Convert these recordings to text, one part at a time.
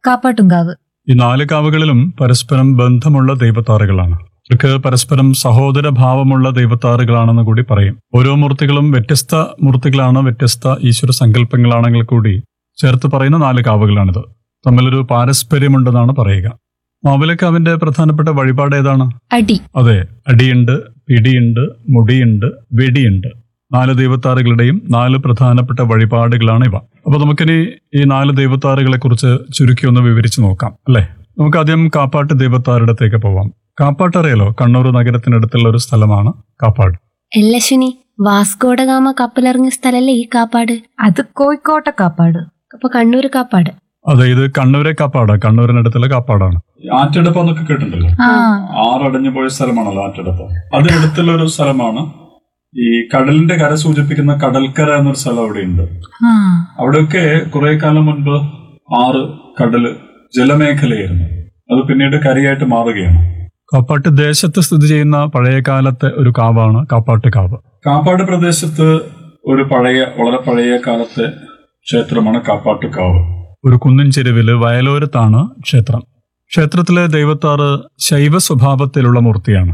കാപ്പാട്ടുംകാവ് ഈ നാല് കാവുകളിലും പരസ്പരം ബന്ധമുള്ള ദൈവത്താറുകളാണ് ഇവർക്ക് പരസ്പരം സഹോദര ഭാവമുള്ള ദൈവത്താറുകളാണെന്ന് കൂടി പറയും ഓരോ മൂർത്തികളും വ്യത്യസ്ത മൂർത്തികളാണ് വ്യത്യസ്ത ഈശ്വര സങ്കല്പങ്ങളാണെങ്കിൽ കൂടി ചേർത്ത് പറയുന്ന നാല് കാവുകളാണിത് തമ്മിലൊരു പാരസ്പര്യമുണ്ടെന്നാണ് പറയുക മാവിലക്കാവിന്റെ പ്രധാനപ്പെട്ട വഴിപാട് ഏതാണ് അടി അതെ അടിയുണ്ട് പിടിയുണ്ട് മുടിയുണ്ട് വെടിയുണ്ട് നാല് ദൈവത്താറുകളുടെയും നാല് പ്രധാനപ്പെട്ട വഴിപാടുകളാണ് ഇവ അപ്പൊ നമുക്കിനി ഈ നാല് ദൈവത്താറുകളെ കുറിച്ച് ചുരുക്കി ഒന്ന് വിവരിച്ചു നോക്കാം അല്ലെ നമുക്ക് ആദ്യം കാപ്പാട്ട് ദൈവത്താറിടത്തേക്ക് പോവാം കാപ്പാട്ട് അറിയാലോ കണ്ണൂർ നഗരത്തിനടുത്തുള്ള ഒരു സ്ഥലമാണ് കാപ്പാട് അല്ല ശുനി വാസ്കോഡഗാമ കപ്പലിറങ്ങിയ സ്ഥലല്ലേ ഈ കാപ്പാട് അത് കോഴിക്കോട്ടെ കാപ്പാട് അപ്പൊ കണ്ണൂർ കാപ്പാട് അതെ ഇത് കണ്ണൂരെ കാപ്പാടാ കണ്ണൂരിനടുത്തുള്ള കാപ്പാടാണ് ആറ്റടപ്പം എന്നൊക്കെ കേട്ടിട്ടുണ്ടല്ലോ ആ ആറടഞ്ഞു പോയ സ്ഥലമാണല്ലോ ആറ്റടപ്പം അതിനടുത്തുള്ള ഒരു സ്ഥലമാണ് ഈ കടലിന്റെ കര സൂചിപ്പിക്കുന്ന കടൽക്കര എന്നൊരു സ്ഥലം അവിടെയുണ്ട് ആ അവിടെയൊക്കെ കുറെ കാലം മുൻപ് ആറ് കടല് ജലമേഖലയായിരുന്നു അത് പിന്നീട് കരയായിട്ട് മാറുകയാണ് കാപ്പാട്ട് ദേശത്ത് സ്ഥിതി ചെയ്യുന്ന പഴയ കാലത്തെ ഒരു കാവാണ് കാപ്പാട്ട് കാവ് കാപ്പാട് പ്രദേശത്ത് ഒരു പഴയ വളരെ പഴയ കാലത്തെ ക്ഷേത്രമാണ് കാപ്പാട്ട് കാവ് ഒരു കുന്നിൻ ചെരുവില് വയലോരത്താണ് ക്ഷേത്രം ക്ഷേത്രത്തിലെ ദൈവത്താറ് ശൈവ സ്വഭാവത്തിലുള്ള മൂർത്തിയാണ്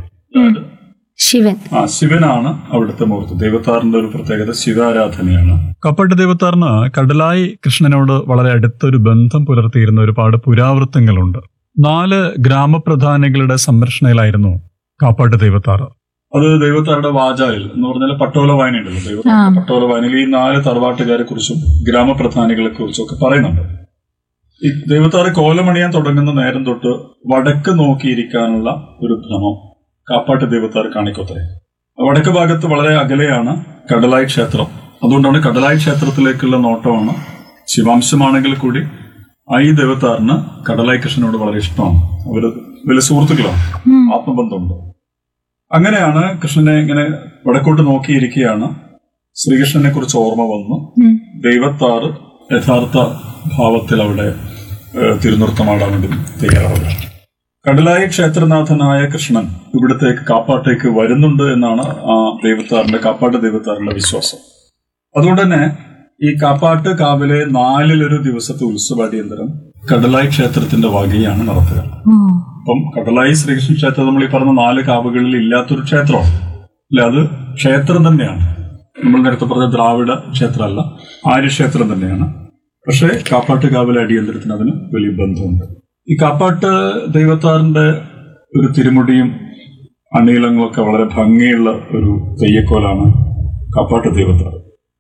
ശിവൻ ആ ശിവനാണ് അവിടുത്തെ മൂർത്തി ദൈവത്താറിന്റെ ഒരു പ്രത്യേകത ശിവാരാധനയാണ് കപ്പട്ട് ദൈവത്താറിന് കടലായി കൃഷ്ണനോട് വളരെ അടുത്തൊരു ബന്ധം പുലർത്തിയിരുന്ന ഒരുപാട് പുരാവൃത്തങ്ങളുണ്ട് നാല് ഗ്രാമപ്രധാനികളുടെ സംരക്ഷണയിലായിരുന്നു കാപ്പാട്ട് ദൈവത്താറ് അത് ദൈവത്താറുടെ വാചാലിൽ എന്ന് പറഞ്ഞാൽ പട്ടോല വായനയുണ്ടല്ലോ ദൈവത്താറുടെ പട്ടോല വായനയിൽ ഈ നാല് തറവാട്ടുകാരെ കുറിച്ചും ഗ്രാമപ്രധാനികളെ കുറിച്ചും ഒക്കെ പറയുന്നുണ്ട് ഈ ദൈവത്താറ് കോലമണിയാൻ തുടങ്ങുന്ന നേരം തൊട്ട് വടക്ക് നോക്കിയിരിക്കാനുള്ള ഒരു ഭ്രമം കാപ്പാട്ട് ദൈവത്താർ കാണിക്കോത്തരെ വടക്ക് ഭാഗത്ത് വളരെ അകലെയാണ് കടലായി ക്ഷേത്രം അതുകൊണ്ടാണ് കടലായി ക്ഷേത്രത്തിലേക്കുള്ള നോട്ടമാണ് ശിവാംശമാണെങ്കിൽ കൂടി ആ ഈ ദൈവത്താറിന് കടലായി കൃഷ്ണനോട് വളരെ ഇഷ്ടമാണ് അവര് വലിയ സുഹൃത്തുക്കളാണ് ആത്മബന്ധമുണ്ട് അങ്ങനെയാണ് കൃഷ്ണനെ ഇങ്ങനെ വടക്കോട്ട് നോക്കിയിരിക്കുകയാണ് ശ്രീകൃഷ്ണനെ കുറിച്ച് ഓർമ്മ വന്നു ഉം. ദൈവത്താറ് യഥാർത്ഥ ഭാവത്തിൽ അവിടെ ഏഹ്, തിരുനൃത്തമാടാൻ വേണ്ടി തയ്യാറാവുകയാണ് കടലായി ക്ഷേത്രനാഥനായ കൃഷ്ണൻ ഇവിടത്തേക്ക് കാപ്പാട്ടേക്ക് വരുന്നുണ്ട് എന്നാണ് ആ ദൈവത്താറിന്റെ കാപ്പാട്ട് ദൈവത്താറിന്റെ വിശ്വാസം അതുകൊണ്ട് തന്നെ ഈ കാപ്പാട്ട് കാവിലെ നാലിലൊരു ദിവസത്തെ ഉത്സവാടിയന്തരം കടലായി ക്ഷേത്രത്തിന്റെ വകയാണ് നടത്തുക ഓ അപ്പം കടലായി ശ്രീകൃഷ്ണ ക്ഷേത്രം നമ്മൾ ഈ പറഞ്ഞ നാല് കാവുകളിൽ ഇല്ലാത്തൊരു ക്ഷേത്രമാണ് അല്ല അത് ക്ഷേത്രം തന്നെയാണ് നമ്മൾ നേരത്തെ പറഞ്ഞ ദ്രാവിഡ ക്ഷേത്രമല്ല ആര്യക്ഷേത്രം തന്നെയാണ് പക്ഷേ കാപ്പാട്ട് കാവിലെ അടിയന്തരത്തിന് അതിന് വലിയ ബന്ധമുണ്ട് ഈ കാപ്പാട്ട് ദൈവത്താറിന്റെ ഒരു തിരുമുടിയും അണിയിലങ്ങളൊക്കെ വളരെ ഭംഗിയുള്ള ഒരു തെയ്യക്കോലാണ് കാപ്പാട്ട് ദൈവത്താർ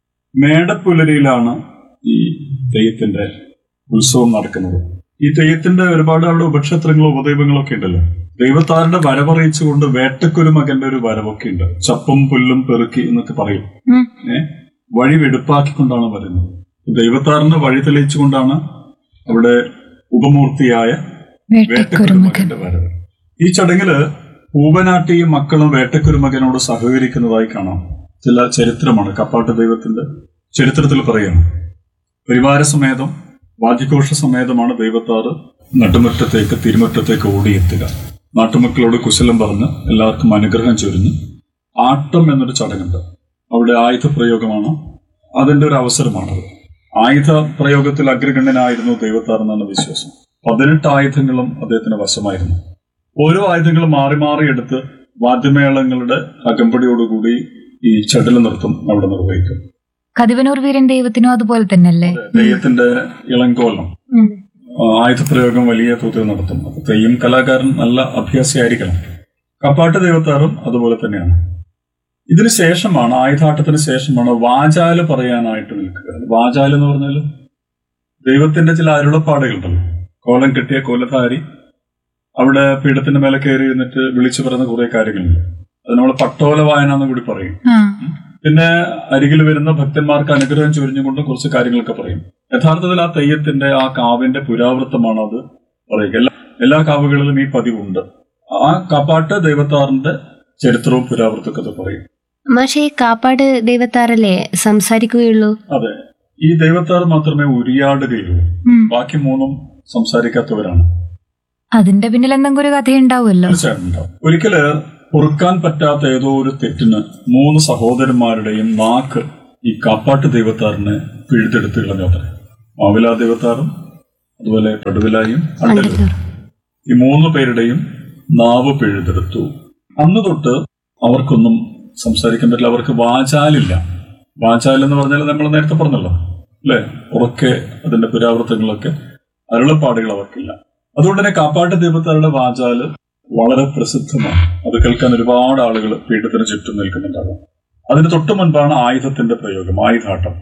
മേടപ്പുലരിയിലാണ് ഈ തെയ്യത്തിന്റെ ഉത്സവം നടക്കുന്നത് ഈ തെയ്യത്തിന്റെ ഒരുപാട് അവിടെ ഉപക്ഷേത്രങ്ങളും ഉപദൈവങ്ങളും ഒക്കെ ഉണ്ടല്ലോ ദൈവത്താറിന്റെ വരവറിയിച്ചുകൊണ്ട് വേട്ടക്കൊരു മകന്റെ ഒരു വരവൊക്കെ ഉണ്ട് ചപ്പും പുല്ലും പെറുക്കി എന്നൊക്കെ പറയും ഉം. ഏ വഴി വെടുപ്പാക്കിക്കൊണ്ടാണ് വരുന്നത് ദൈവത്താറിന്റെ വഴി തെളിയിച്ചുകൊണ്ടാണ് അവിടെ ഉപമൂർത്തിയായ വേട്ടക്കുരുമകന്റെ വരവ് ഈ ചടങ്ങില് പൂവനാട്ടിയും മക്കളും വേട്ടക്കുരുമകനോട് സഹകരിക്കുന്നതായി കാണാം ചില ചരിത്രമാണ് കപ്പാട്ട് ദൈവത്തിന്റെ ചരിത്രത്തിൽ പറയുന്നു പരിവാരസമേതം വാദ്യഘോഷ സമേതമാണ് ദൈവത്താറ് നട്ടുമുറ്റത്തേക്ക് തിരുമുറ്റത്തേക്ക് ഓടിയെത്തുക നാട്ടുമക്കളോട് കുശലം പറഞ്ഞ് എല്ലാവർക്കും അനുഗ്രഹം ചൊരിഞ്ഞ് ആട്ടം എന്നൊരു ചടങ്ങുണ്ട് അവിടെ ആയുധ പ്രയോഗമാണ് അതിന്റെ ഒരു അവസരമാണത് ആയുധ പ്രയോഗത്തിൽ അഗ്രഗണ്യനായിരുന്നു ദൈവത്താർ എന്നാണ് വിശ്വാസം പതിനെട്ട് ആയുധങ്ങളും അദ്ദേഹത്തിന് വശമായിരുന്നു ഓരോ ആയുധങ്ങളും മാറി മാറി എടുത്ത് വാദ്യമേളങ്ങളുടെ അകമ്പടിയോടുകൂടി ഈ ചടല നൃത്തം അവിടെ നിർവഹിക്കും കതിവനൂർ വീരൻ ദൈവത്തിനും അതുപോലെ തന്നെയല്ലേ തെയ്യത്തിന്റെ ഇളങ്കോലം ഉം. ആ, ആയുധപ്രയോഗം വലിയ തോതിൽ നടത്തും അപ്പൊ തെയ്യം കലാകാരൻ നല്ല അഭ്യാസിയായിരിക്കണം കപ്പാട്ട് ദൈവത്താറും അതുപോലെ തന്നെയാണ് ഇതിന് ശേഷമാണ് ആയുധാട്ടത്തിന് ശേഷമാണ് വാചാല് പറയാനായിട്ട് നിൽക്കുക വാചാല് എന്ന് പറഞ്ഞാൽ ദൈവത്തിന്റെ ചില അരുളപ്പാടുകളുണ്ടല്ലോ കോലം കെട്ടിയ കോലധാരി അവിടെ പീഠത്തിന്റെ മേലെ കയറി ഇരുന്നിട്ട് വിളിച്ചു പറയുന്ന കുറെ കാര്യങ്ങളുണ്ട് അത് നമ്മൾ പട്ടോല വായന എന്ന് കൂടി പറയും ആ പിന്നെ അരികിൽ വരുന്ന ഭക്തന്മാർക്ക് അനുഗ്രഹം ചൊരിഞ്ഞുകൊണ്ട് കുറച്ച് കാര്യങ്ങളൊക്കെ പറയും യഥാർത്ഥത്തിൽ ആ തെയ്യത്തിന്റെ ആ കാവിന്റെ പുരാവൃത്തമാണ് അത് പറയുക എല്ലാ എല്ലാ കാവുകളിലും ഈ പതിവുണ്ട് ആ കാപ്പാട്ട് ദൈവത്താറിന്റെ ചരിത്രവും പുരാവൃത്തൊക്കെ പറയും മാഷെ ഈ കാപ്പാട് ദൈവത്താറല്ലേ സംസാരിക്കുകയുള്ളൂ അതെ ഈ ദൈവത്താർ മാത്രമേ ഉരിയാടുകയുള്ളൂ ഉം. ബാക്കി മൂന്നും സംസാരിക്കാത്തവരാണ് അതിന്റെ പിന്നിൽ എന്തെങ്കിലും ഒരു കഥയുണ്ടാവുമല്ലോ തീർച്ചയായിട്ടും ഉണ്ടാവും. ഒരിക്കല് പൊറുക്കാൻ പറ്റാത്ത ഏതോ ഒരു തെറ്റിന് മൂന്ന് സഹോദരന്മാരുടെയും നാക്ക് ഈ കാപ്പാട്ട് ദൈവത്താറിനെ പിഴുതെടുത്ത് കളഞ്ഞോത്ര മാവിലാ ദൈവത്താറും അതുപോലെ പടുവിലായും അണ്ടലൂർ ഈ മൂന്ന് പേരുടെയും നാവ് പിഴുതെടുത്തു അന്ന് തൊട്ട് അവർക്കൊന്നും സംസാരിക്കാൻ പറ്റില്ല അവർക്ക് വാചാലില്ല വാചാൽ എന്ന് പറഞ്ഞാൽ നമ്മൾ നേരത്തെ പറഞ്ഞല്ലോ അല്ലെ ഉറക്കെ അതിന്റെ പുരാവൃത്തങ്ങളൊക്കെ അരുളപ്പാടുകൾ അവർക്കില്ല അതുകൊണ്ട് തന്നെ കാപ്പാട്ട് ദീപത്താരുടെ വാചാല് വളരെ പ്രസിദ്ധമാണ് അത് കേൾക്കാൻ ഒരുപാട് ആളുകൾ പീഠത്തിന് ചുറ്റും നിൽക്കുന്നുണ്ടാകും അതിന് തൊട്ടു മുൻപാണ് ആയുധത്തിന്റെ പ്രയോഗം ആയുധാട്ടം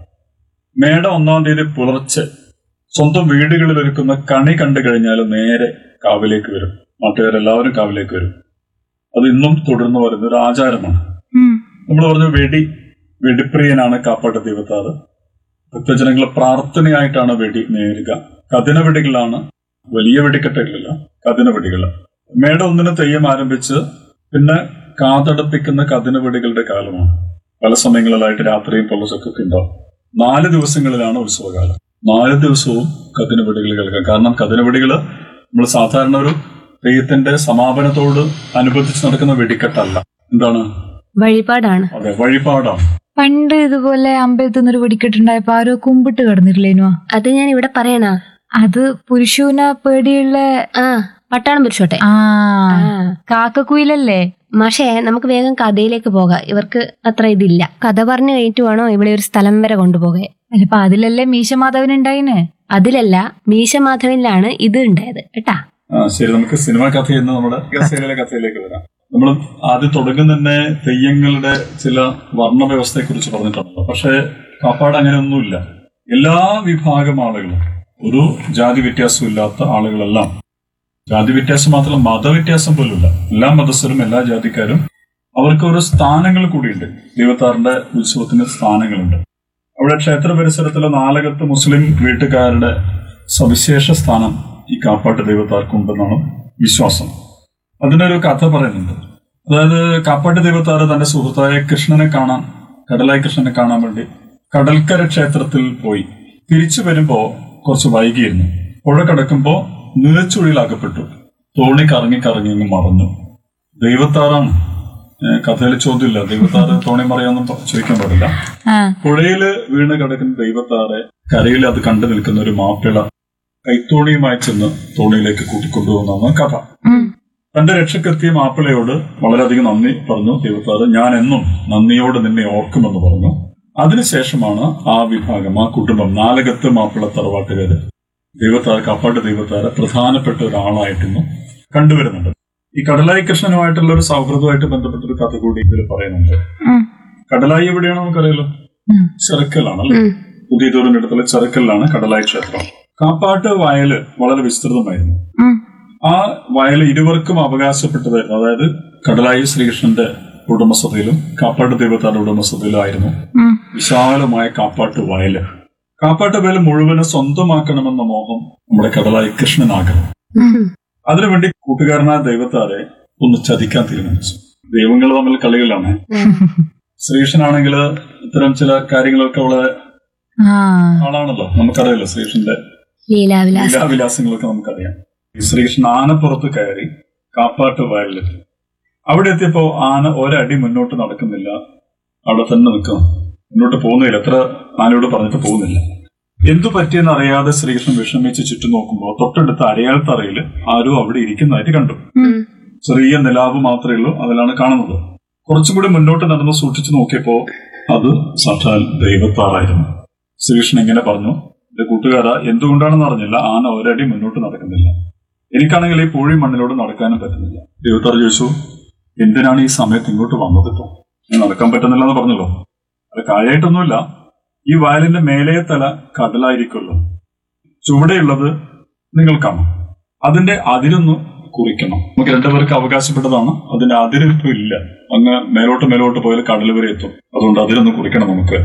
മേട ഒന്നാം തീയതി പുലർച്ചെ സ്വന്തം വീടുകളിൽ ഒരുക്കുന്ന കണി കണ്ടു കഴിഞ്ഞാൽ നേരെ കാവിലേക്ക് വരും നാട്ടുകാരെല്ലാവരും കാവിലേക്ക് വരും അത് ഇന്നും തുടർന്നു വരുന്ന ഒരു ആചാരമാണ് ഉം. നമ്മൾ പറഞ്ഞു വെടി വെടിപ്രിയനാണ് കാപ്പാട്ട ദൈവത്താറ് ഭക്തജനങ്ങൾ പ്രാർത്ഥനയായിട്ടാണ് വെടി നേരുക കഥന വെടികളാണ് വലിയ വെടിക്കെട്ടുകളില്ല കഥന വെടികൾ മേട ഒന്നിന് തെയ്യം ആരംഭിച്ച് പിന്നെ കാതടപ്പിക്കുന്ന കഥന വെടികളുടെ കാലമാണ് പല സമയങ്ങളിലായിട്ട് രാത്രിയും പൊള്ളച്ചൊക്കെ ഉണ്ടാവും നാല് ദിവസങ്ങളിലാണ് ഉത്സവകാലം നാല് ദിവസവും കഥന വെടികൾ കേൾക്കാം കാരണം കഥന വെടികൾ നമ്മൾ സാധാരണ ഒരു തെയ്യത്തിന്റെ സമാപനത്തോട് അനുബന്ധിച്ച് നടക്കുന്ന വെടിക്കെട്ടല്ല എന്താണ് വഴിപാടാണ് അതെ വഴിപാടാണ് പണ്ട് ഇതുപോലെ അമ്പലത്തിൽ നിന്നൊരു വെടിക്കെട്ടുണ്ടായപ്പോ ആരോ കുമ്പിട്ട് കിടന്നിട്ടില്ലേനോ അത് ഞാൻ ഇവിടെ പറയണാ അത് പുരുഷൂന പേടിയുള്ള ആ പട്ടാളം പുരുഷോട്ടെ ആ ആ കാക്കക്കുയിലല്ലേ പക്ഷേ നമുക്ക് വേഗം കഥയിലേക്ക് പോകാം ഇവർക്ക് അത്ര ഇതില്ല കഥ പറഞ്ഞു കഴിഞ്ഞിട്ട് വേണോ ഇവിടെ ഒരു സ്ഥലം വരെ കൊണ്ടുപോകെ അല്ലപ്പോ അതിലല്ലേ മീശമാധവൻ ഉണ്ടായിന് അതിലല്ല മീശമാധവനിലാണ് ഇത് ഉണ്ടായത് കേട്ടാ ആ ശരി നമുക്ക് സിനിമ കഥയിൽ നിന്ന് നമ്മുടെ ഗസയിലെ കഥയിലേക്ക് വരാം നമ്മൾ ആദ്യം തുടങ്ങുന്ന തന്നെ തെയ്യങ്ങളുടെ ചില വർണ്ണവ്യവസ്ഥയെ കുറിച്ച് പറഞ്ഞിട്ടുണ്ടല്ലോ പക്ഷേ കാപ്പാട് അങ്ങനെയൊന്നുമില്ല എല്ലാ വിഭാഗം ആളുകളും ഒരു ജാതി വ്യത്യാസവും ഇല്ലാത്ത ആളുകളെല്ലാം ജാതി വ്യത്യാസം മാത്രമല്ല മതവ്യത്യാസം പോലുമില്ല എല്ലാ മതസ്ഥരും എല്ലാ ജാതിക്കാരും അവർക്ക് ഓരോ സ്ഥാനങ്ങൾ കൂടിയുണ്ട് ദൈവത്താറിന്റെ ഉത്സവത്തിന് സ്ഥാനങ്ങളുണ്ട് അവിടെ ക്ഷേത്ര പരിസരത്തിലെ നാലകത്ത് മുസ്ലിം വീട്ടുകാരുടെ സവിശേഷ സ്ഥാനം ഈ കാപ്പാട്ട് ദൈവത്താർക്കുണ്ടെന്നാണ് വിശ്വാസം അതിനൊരു കഥ പറയുന്നുണ്ട് അതായത് കാപ്പാട്ട് ദൈവത്താറ് തന്റെ സുഹൃത്തായ കൃഷ്ണനെ കാണാൻ കടലായി കൃഷ്ണനെ കാണാൻ വേണ്ടി കടൽക്കര ക്ഷേത്രത്തിൽ പോയി തിരിച്ചു വരുമ്പോ കുറച്ച് വൈകിയിരുന്നു പുഴ കടക്കുമ്പോ നീച്ചുഴിയിലാക്കപ്പെട്ടു തോണി കറങ്ങി കറങ്ങി അങ്ങ് മറഞ്ഞു ദൈവത്താറാണ് ഏഹ് കഥയിൽ ചോദ്യമില്ല ദൈവത്താറ് തോണി മറിയാന്നും പ- ചോദിക്കാൻ പാടില്ല ആ പുഴയില് വീണ് കിടക്കുന്ന ദൈവത്താറെ കരയിൽ അത് കണ്ടു നിൽക്കുന്ന ഒരു മാപ്പിള കൈത്തോണിയുമായി ചെന്ന് തോണിയിലേക്ക് കൂട്ടിക്കൊണ്ടുപോകുന്നതാണ് കഥ ഉം. തന്റെ രക്ഷക്കെത്തിയ മാപ്പിളയോട് വളരെയധികം നന്ദി പറഞ്ഞു ദൈവത്താറ് ഞാൻ എന്നും നന്ദിയോട് നിന്നെ ഓർക്കുമെന്ന് പറഞ്ഞു അതിനുശേഷമാണ് ആ വിഭാഗം ആ കുടുംബം നാലകത്ത് മാപ്പിള തറവാട്ടുകാര് ദൈവത്താറ് കാപ്പാട്ട് ദൈവത്താറ് പ്രധാനപ്പെട്ട ഒരാളായിട്ടിന്നും കണ്ടുവരുന്നുണ്ട് ഈ കടലായി കൃഷ്ണനുമായിട്ടുള്ള ഒരു സൗഹൃദമായിട്ട് ബന്ധപ്പെട്ട ഒരു കഥ കൂടി ഇതിൽ പറയുന്നുണ്ട് ഉം. കടലായി എവിടെയാണോ നമുക്കറിയാലോ ഉം. ചെറുക്കലാണല്ലേ ഉം. പുതിയ തോറിന്റെ അടുത്തുള്ള ചെറുക്കലിലാണ് കടലായി ക്ഷേത്രം കാപ്പാട്ട് വയല് വളരെ വിസ്തൃതമായിരുന്നു ഉം. ആ വയൽ ഇരുവർക്കും അവകാശപ്പെട്ടതായിരുന്നു അതായത് കടലായി ശ്രീകൃഷ്ണന്റെ ഉടമസ്ഥതയിലും കാപ്പാട്ട് ദൈവത്താരുടെ ഉടമസ്ഥതയിലും ആയിരുന്നു ഉം. വിശാലമായ കാപ്പാട്ട് വയല് കാപ്പാട്ട് വയൽ മുഴുവനും സ്വന്തമാക്കണമെന്ന മോഹം നമ്മുടെ കടലായി കൃഷ്ണനാഗ്രഹം ഉം. അതിനുവേണ്ടി കൂട്ടുകാരനായ ദൈവത്താരെ ഒന്ന് ചതിക്കാൻ തീരുമാനിച്ചു ദൈവങ്ങൾ തമ്മിൽ കളികളാണ് ശ്രീകൃഷ്ണനാണെങ്കിൽ ഇത്തരം ചില കാര്യങ്ങളൊക്കെ വളരെ ആ ആളാണല്ലോ നമുക്കറിയാലോ ശ്രീകൃഷ്ണന്റെ ലീലാവിലാസം ലീലാവിലാസങ്ങളൊക്കെ നമുക്കറിയാം ഈ ശ്രീകൃഷ്ണൻ ആനപ്പുറത്ത് കയറി കാപ്പാട്ട് വയലിലെത്തി അവിടെ എത്തിയപ്പോ ആന ഒരടി മുന്നോട്ട് നടക്കുന്നില്ല അവിടെ തന്നെ നിൽക്കുന്നു മുന്നോട്ട് പോകുന്നില്ല എത്ര ആനയോട് പറഞ്ഞിട്ട് പോകുന്നില്ല എന്തു പറ്റിയെന്ന് അറിയാതെ ശ്രീകൃഷ്ണൻ വിഷമിച്ച് ചുറ്റും നോക്കുമ്പോൾ തൊട്ടടുത്ത അരയാൽത്തറയിൽ ആരോ അവിടെ ഇരിക്കുന്നതായിട്ട് കണ്ടു ഉം. ചെറിയ നിലാവ് മാത്രമേ ഉള്ളൂ അതിലാണ് കാണുന്നത് കുറച്ചും കൂടി മുന്നോട്ട് നടന്ന് സൂക്ഷിച്ചു നോക്കിയപ്പോ അത് സാക്ഷാൽ ദൈവത്താറായിരുന്നു ശ്രീകൃഷ്ണൻ ഇങ്ങനെ പറഞ്ഞു എന്റെ കൂട്ടുകാര എന്തുകൊണ്ടാണെന്ന് അറിഞ്ഞില്ല ആന ഒരടി മുന്നോട്ട് നടക്കുന്നില്ല എനിക്കാണെങ്കിൽ ഈ പൂഴി മണ്ണിലോട് നടക്കാനും പറ്റുന്നില്ല ദൈവത്താർ ചോദിച്ചു എന്തിനാണ് ഈ സമയത്ത് ഇങ്ങോട്ട് വന്നത് ഇപ്പോ ഞാൻ നടക്കാൻ പറ്റുന്നില്ല എന്ന് പറഞ്ഞല്ലോ അത് കാര്യമായിട്ടൊന്നുമില്ല ഈ വയലിന്റെ മേലേ തല കടലായിരിക്കുമല്ലോ ചുവടെയുള്ളത് നിങ്ങൾക്കാണ് അതിന്റെ അതിരൊന്ന് കുറിക്കണം നമുക്ക് രണ്ടുപേർക്ക് അവകാശപ്പെട്ടതാണ് അതിന്റെ അതിരിപ്പോ ഇല്ല അങ്ങ് മേലോട്ട് മേലോട്ട് പോയാൽ കടൽ വരെ എത്തും അതുകൊണ്ട് അതിരൊന്ന് കുറിക്കണം നമുക്ക്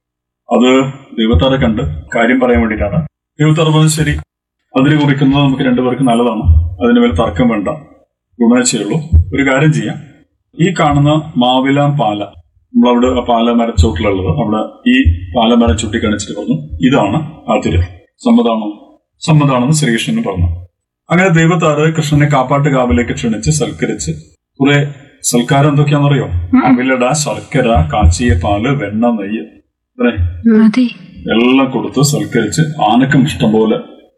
അത് ദൈവത്താറെ കണ്ട് കാര്യം പറയാൻ വേണ്ടിയിട്ടാണ് ദൈവത്താറ് പറഞ്ഞു ശരി അതിര് കുറിക്കുന്നത് നമുക്ക് രണ്ടുപേർക്ക് നല്ലതാണ് അതിന് മേൽ തർക്കം വേണ്ട ഗുണമേ ചെയ്യുള്ളൂ ഒരു കാര്യം ചെയ്യാം ഈ കാണുന്ന മാവിലാം പാല നമ്മളവിടെ ആ പാല മരച്ചോട്ടിലുള്ളത് അവിടെ ഈ പാല മരം ചുട്ടിക്കാണിച്ചിട്ട് പറഞ്ഞു ഇതാണ് അതിര് സമ്മതാണോ സമ്മതാണെന്ന് ശ്രീകൃഷ്ണന് പറഞ്ഞു അങ്ങനെ ദൈവത്താറ് കൃഷ്ണനെ കാപ്പാട്ട് കാവിലേക്ക് ക്ഷണിച്ച് സൽക്കരിച്ച് കുറെ സൽക്കാരം എന്തൊക്കെയാണെന്നറിയോ അവിലട ശർക്കര കാച്ചിയ പാല് വെണ്ണ നെയ്യ് ഇത്രേ അതെ എല്ലാം കൊടുത്ത് സൽക്കരിച്ച് ആനക്കും ഇഷ്ടംപോലെ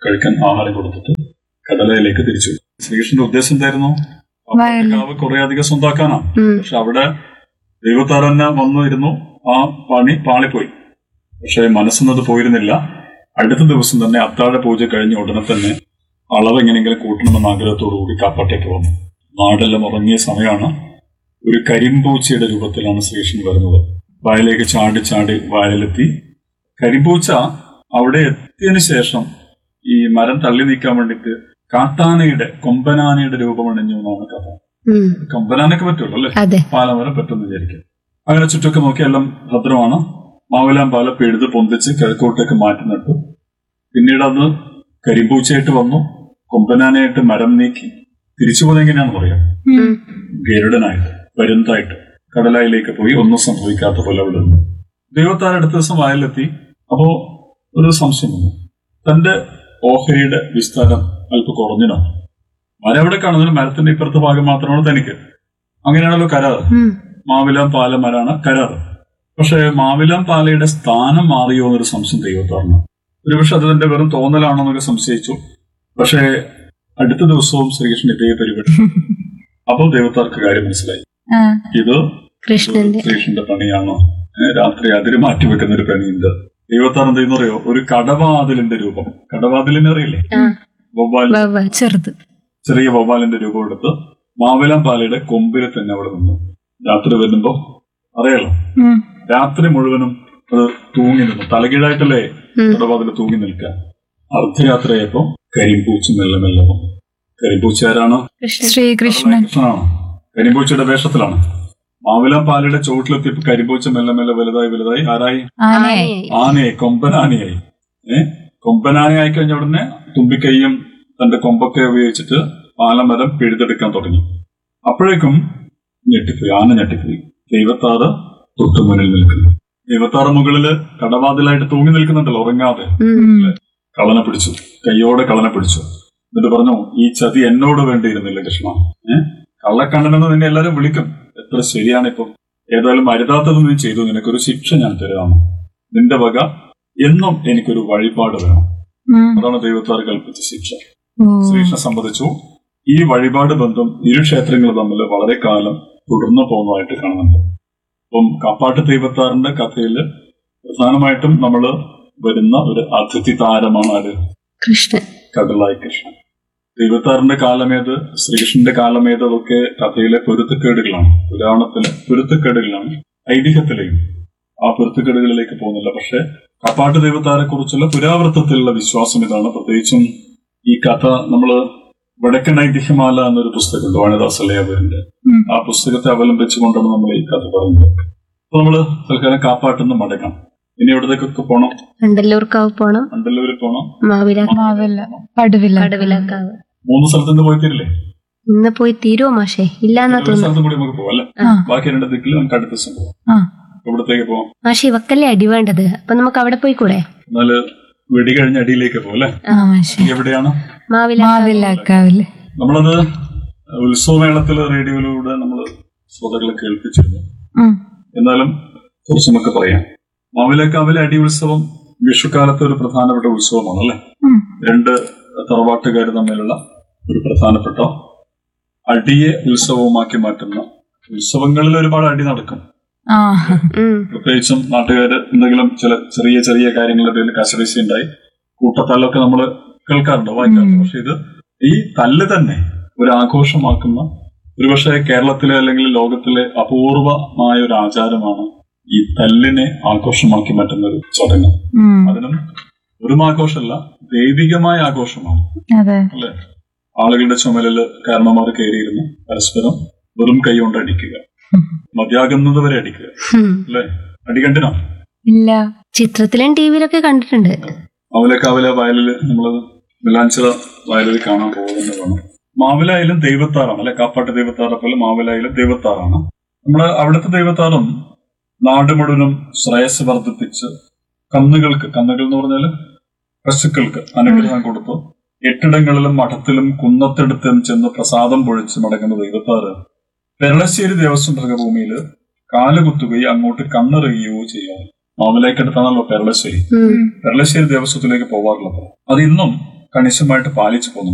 കഴിക്കാൻ ആഹാരം കൊടുത്തിട്ട് കടലയിലേക്ക് തിരിച്ചു ശ്രീകൃഷ്ണന്റെ ഉദ്ദേശം എന്തായിരുന്നു വയലിൽ. കാവ് കുറെ അധികം സ്വന്താക്കാനാണ് ഉം. പക്ഷെ അവിടെ ദൈവത്താർ തന്നെ വന്നു ഇരുന്നു ആ പണി പാളിപ്പോയി പക്ഷെ മനസ്സെന്നത് പോയിരുന്നില്ല അടുത്ത ദിവസം തന്നെ അത്താഴ പൂജ കഴിഞ്ഞ ഉടനെ തന്നെ അളവ് എങ്ങനെയെങ്കിലും കൂട്ടണമെന്ന ആഗ്രഹത്തോടു കൂടി കാപ്പാട്ടേക്ക് വന്നു നാടെല്ലാം ഉറങ്ങിയ സമയമാണ് ഒരു കരിമ്പൂച്ചയുടെ രൂപത്തിലാണ് ശ്രീകൃഷ്ണൻ വരുന്നത് വയലേക്ക് ചാടി ചാടി വയലിലെത്തി കരിമ്പൂച്ച അവിടെ എത്തിയതിനു ശേഷം ഈ മരം തള്ളി നീക്കാൻ വേണ്ടിയിട്ട് കാട്ടാനയുടെ കൊമ്പനാനയുടെ രൂപമണിഞ്ഞു എന്നാണ് കഥ ഉം. കൊമ്പനാനൊക്കെ പറ്റുള്ളൂ അല്ലേ അതെ പാലമരം പറ്റുമെന്ന് വിചാരിക്കും അങ്ങനെ ചുറ്റൊക്കെ നോക്കി എല്ലാം ഭദ്രമാണ് മാവിലാം പാല പിഴുത് പൊന്തിച്ച് കിഴക്കോട്ടേക്ക് മാറ്റി നട്ടു പിന്നീട് അത് കരിമ്പൂച്ചയായിട്ട് വന്നു കൊമ്പനാനയായിട്ട് മരം നീക്കി തിരിച്ചു പോകുന്നത് എങ്ങനെയാണെന്ന് പറയാം ഉം. ഗരുഡനായിട്ട് പരുന്തായിട്ട് കടലായിലേക്ക് പോയി ഒന്നും സംഭവിക്കാത്ത പോലെ അവിടെ നിന്നു ദൈവത്താൻ അടുത്ത ദിവസം വയലിലെത്തി അപ്പോ ഒരു സംശയം വന്നു തന്റെ ഓഹരിയുടെ വിസ്താരം അല്പം കുറഞ്ഞിനോ മരം എവിടെ കാണുന്നത് മരത്തിന്റെ ഇപ്പുറത്തെ ഭാഗം മാത്രമാണ് തനിക്ക് അങ്ങനെയാണല്ലോ കരാറ് ഉം. മാവിലാം പാല മരാണ് കരാറ് പക്ഷേ മാവിലാം പാലയുടെ സ്ഥാനം മാറിയോ എന്നൊരു സംശയം ദൈവത്താറിന് ഒരുപക്ഷെ അത് തന്റെ വെറും തോന്നലാണോ എന്നൊക്കെ സംശയിച്ചു പക്ഷേ അടുത്ത ദിവസവും ശ്രീകൃഷ്ണൻ ഇതേ പരിപാടി അപ്പോൾ ദൈവത്താർക്ക് കാര്യം മനസ്സിലായി ആ ഇത് കൃഷ്ണന്റെ ശ്രീകൃഷ്ണന്റെ പണിയാണോ ഏ, രാത്രി അതിര് മാറ്റി വെക്കുന്ന ഒരു പണിയുണ്ട് ദൈവത്താർ എന്ത് ചെയ്യുന്ന അറിയോ ഒരു കടവാതിലിന്റെ രൂപം കടവാതിലിനെ അറിയില്ലേ ആ. വവ്വാൽ വവ്വാൽ. ചെറുത് ചെറിയ വവ്വാലിന്റെ രൂപം എടുത്ത് മാവിലാം പാലയുടെ കൊമ്പിൽ തന്നെ അവിടെ നിന്നു രാത്രി വരുമ്പോ അറിയാലോ ഉം. രാത്രി മുഴുവനും അത് തൂങ്ങി നിന്നു തലകീഴായിട്ടല്ലേ ഉം. കടവാതിൽ തൂങ്ങി നിൽക്കുക അർദ്ധരാത്രിയായപ്പോ കരിമ്പൂച്ച മെല്ലെ മെല്ലെ വന്നു കരിമ്പൂച്ച ആരാണ് കൃഷ്ണൻ ശ്രീകൃഷ്ണൻ കൃഷ്ണനാണ് കരിമ്പൂച്ചയുടെ വേഷത്തിലാണ് മാവിലാം പാലയുടെ ചോട്ടിലെത്തിയപ്പോ കരിമ്പൂച്ച മെല്ലെ മെല്ലെ വലുതായി വലുതായി ആരായി ആനയായി ആനയായി. ആനയായി കൊമ്പനാനയായി ഏ കൊമ്പനാനയായി കഴിഞ്ഞ ഉടനെ തുമ്പിക്കൈയും തന്റെ കൊമ്പൊക്കെ ഉപയോഗിച്ചിട്ട് പാലമരം പിഴുതെടുക്കാൻ തുടങ്ങി അപ്പോഴേക്കും ഞെട്ടിപ്പോയി ആന ഞെട്ടിപ്പോയി ദൈവത്താറ് തൊട്ടു മുന്നിൽ നിൽക്കുന്നു ദൈവത്താറ് മുകളില് കടവാതിലായിട്ട് തൂങ്ങി നിൽക്കുന്നുണ്ടല്ലോ ഉറങ്ങാതെ ഉം. ഉം. കളനെ പിടിച്ചു കയ്യോടെ കളനെ പിടിച്ചു എന്നിട്ട് പറഞ്ഞു ഈ ചതി എന്നോട് വേണ്ടിയിരുന്നില്ല കൃഷ്ണ ഏ കള്ളക്കണ്ണനെന്ന് നിന്നെ എല്ലാരും വിളിക്കും എത്ര ശരിയാണ് ഇപ്പം ഏതായാലും അരുതാത്തത് നീ ചെയ്തു നിനക്കൊരു ശിക്ഷ ഞാൻ തരാമോ നിന്റെ വക എന്നും എനിക്കൊരു വഴിപാട് വേണം ഉം. അതാണ് ദൈവത്താർ കൽപ്പിച്ച ശിക്ഷ ഓ. ശ്രീകൃഷ്ണനെ സംബന്ധിച്ചു ഈ വഴിപാട് ബന്ധം ഇരു ക്ഷേത്രങ്ങൾ തമ്മിൽ വളരെ കാലം തുടർന്നു പോകുന്നതായിട്ട് കാണുന്നുണ്ട് അപ്പം കാപ്പാട്ട് ദൈവത്താറിന്റെ കഥയിൽ പ്രധാനമായിട്ടും നമ്മൾ വരുന്ന ഒരു അതിഥി താരമാണ് ആര് കൃഷ്ണൻ കടലായി കൃഷ്ണൻ ദൈവത്താറിന്റെ കാലമേത് ശ്രീകൃഷ്ണന്റെ കാലമേത് അതൊക്കെ കഥയിലെ പൊരുത്തക്കേടുകളാണ് പുരാണത്തിലെ പൊരുത്തക്കേടുകളാണ് ഐതിഹ്യത്തിലെയും ആ പൊരുത്തക്കേടുകളിലേക്ക് പോകുന്നില്ല പക്ഷെ കപ്പാട്ട് ദൈവത്താരെ കുറിച്ചുള്ള പുരാവൃത്തത്തിലുള്ള വിശ്വാസം ഇതാണ് പ്രത്യേകിച്ചും ഈ കഥ നമ്മള് വടക്കൻ ഐതിഹ്യമാല എന്നൊരു പുസ്തകമുണ്ട് വാണിദാസ് അല്ലയാവൂരിന്റെ ഉം. ആ പുസ്തകത്തെ അവലംബിച്ചുകൊണ്ടാണ് നമ്മൾ ഈ കഥ പറയുന്നത് അപ്പൊ നമ്മള് തൽക്കാലം കാപ്പാട്ടെന്ന് മടങ്ങാം ഇനി എവിടത്തേക്കൊക്കെ പോണം കണ്ടല്ലൂർക്കാവ് പോണം കണ്ടല്ലൂരിൽ പോണം മാവില മാവില്ല പടുവില്ല കടവിലക്കാവ് മൂന്ന് സ്ഥലത്തുനിന്ന് പോയി തീരില്ലേ ഇന്ന് പോയി തീരുവോ മാഷേ ഇല്ലാന്നാ ഒരു തോന്നുന്നു സ്ഥലത്തും കൂടി നമുക്ക് പോവാം അല്ലെ ആ. ബാക്കി രണ്ട് ദിക്കിൽ നമുക്ക് അടുത്ത ദിവസം പോവാം ആ ഇവിടത്തേക്ക് പോവാം മാഷെ ഇവക്കല്ലേ അടി വേണ്ടത് അപ്പൊ നമുക്ക് അവിടെ പോയി കൂടെ എന്നാല് വെടി കഴിഞ്ഞ അടിയിലേക്ക് പോവാം അല്ലെ ആ മാഷെ എവിടെയാണ് മാവില മാവില്ലാക്കാവില് നമ്മളത് ഉത്സവമേളത്തില് റേഡിയോയിലൂടെ നമ്മൾ ശ്രോതാക്കളെ കേൾപ്പിച്ചിരുന്നു ഉം. എന്നാലും കുറച്ച് നമുക്ക് പറയാം മാവിലേക്കാവിലെ അടി ഉത്സവം വിഷുക്കാലത്തെ ഒരു പ്രധാനപ്പെട്ട ഉത്സവമാണ് അല്ലെ ഉം. രണ്ട് തറവാട്ടുകാർ തമ്മിലുള്ള ഒരു പ്രധാനപ്പെട്ട അടിയെ ഉത്സവമാക്കി മാറ്റുന്ന ഉത്സവങ്ങളിൽ ഒരുപാട് അടി നടക്കും ആ ഉം. പ്രത്യേകിച്ചും നാട്ടുകാര് എന്തെങ്കിലും ചില ചെറിയ ചെറിയ കാര്യങ്ങളുടെ പേരിൽ കശവീശി ഉണ്ടായി കൂട്ടത്തല്ലൊക്കെ നമ്മൾ കേൾക്കാറുണ്ട് വായിക്കാറുണ്ട് ഉം. പക്ഷെ ഇത് ഈ തല്ല് തന്നെ ഒരു ആഘോഷമാക്കുന്ന ഒരുപക്ഷെ കേരളത്തിലെ അല്ലെങ്കിൽ ലോകത്തിലെ അപൂർവമായ ഒരു ആചാരമാണ് ഈ തല്ലിനെ ആഘോഷമാക്കി മാറ്റുന്ന ഒരു ചടങ്ങ് ഉം. അതിനും വെറും ആഘോഷമല്ല ദൈവികമായ ആഘോഷമാണ് അതെ അല്ലെ ആളുകളുടെ ചുമലില് കാരണന്മാർ കയറിയിരുന്ന് പരസ്പരം വെറും കൈ കൊണ്ട് അടിക്കുക മതിയാകുന്നത് വരെ അടിക്കുക ഉം. അല്ലെ അടി കണ്ടിനോ ഇല്ല ചിത്രത്തിലും ടിവിയിലൊക്കെ കണ്ടിട്ടുണ്ട് മാവിലക്കാവിലെ വയലില് നമ്മളത് മിലാഞ്ചിറ വയലിൽ കാണാൻ പോകുന്നതാണ് മാവിലായാലും ദൈവത്താറാണ് അല്ലെ കാപ്പാട്ട് ദൈവത്താറെ പോലെ മാവിലായാലും ദൈവത്താറാണ് നമ്മുടെ അവിടുത്തെ ദൈവത്താറും നാട് മുഴുവനും ശ്രേയസ് വർദ്ധിപ്പിച്ച് കന്നുകൾക്ക് കന്നുകൾ എന്ന് പറഞ്ഞാല് പശുക്കൾക്ക് അനുഗ്രഹം കൊടുത്തു എട്ടിടങ്ങളിലും മഠത്തിലും കുന്നത്തെടുത്തും ചെന്ന് പ്രസാദം പൊഴിച്ച് മടങ്ങുന്ന ദൈവത്താറ് പെരളശ്ശേരി ദേവസ്വം ഭഗഭൂമിയില് കാലുകുത്തുകയോ അങ്ങോട്ട് കണ്ണെറിയുകയോ ചെയ്യാറ് മാവിലേക്കടുത്താണല്ലോ പെരളശ്ശേരി ഉം. പെരളശ്ശേരി ദേവസ്വത്തിലേക്ക് പോവാറുള്ളത് അത് ഇന്നും കണിശമായിട്ട് പാലിച്ചു പോകുന്നു